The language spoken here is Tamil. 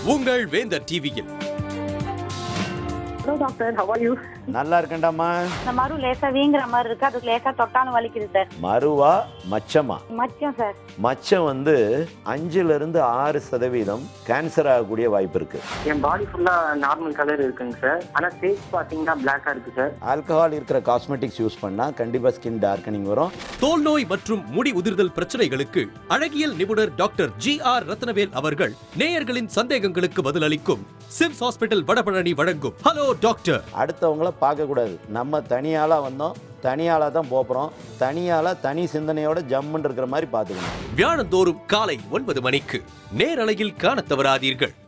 உங்கள் வேந்தர் டிவியில் hello doctor how are you நல்லா இருக்கேன்டாம்மா இந்த மறு லேசா வீங்குற மாதிரி இருக்கு அதுக்கு லேசா தொட்டாலும் வலிக்குது சார் மறுவா மச்சமா மச்சம் சார் மச்சம் வந்து அஞ்சுல இருந்து ஆறு சதவீதம் கேன்சர் ஆகக்கூடிய வாய்ப்பு இருக்கு என் பாடி ஃபுல்லா நார்மல் கலர் இருக்குங்க சார் ஆனா ஃபேஸ் பாத்தீங்கன்னா பிளாக்கா இருக்கு சார் ஆல்கஹால் இருக்கிற காஸ்மெட்டிக்ஸ் யூஸ் பண்ணா கண்டிப்பா ஸ்கின் டார்க்கனிங் வரும் தோல் நோய் மற்றும் முடி உதிர்தல் பிரச்சனைகளுக்கு அழகியல் நிபுணர் டாக்டர் ஜி ஆர் ரத்னவேல் அவர்கள் நேயர்களின் சந்தேகங்களுக்கு பதிலளிக்கும் சிம்ஸ் ஹாஸ்பிட்டல் வடபழனி வழங்கும் ஹலோ டாக்டர் அடுத்தவங்கள பார்க்க கூடாது நம்ம தனியாளா வந்தோம் தனியாளா தான் போறோம் தனியாளா தனி சிந்தனையோட ஜம்முன்னு இருக்கிற மாதிரி பார்த்துக்கணும் வியாழந்தோறும் காலை ஒன்பது மணிக்கு நேரலையில் காணத் தவறாதீர்கள்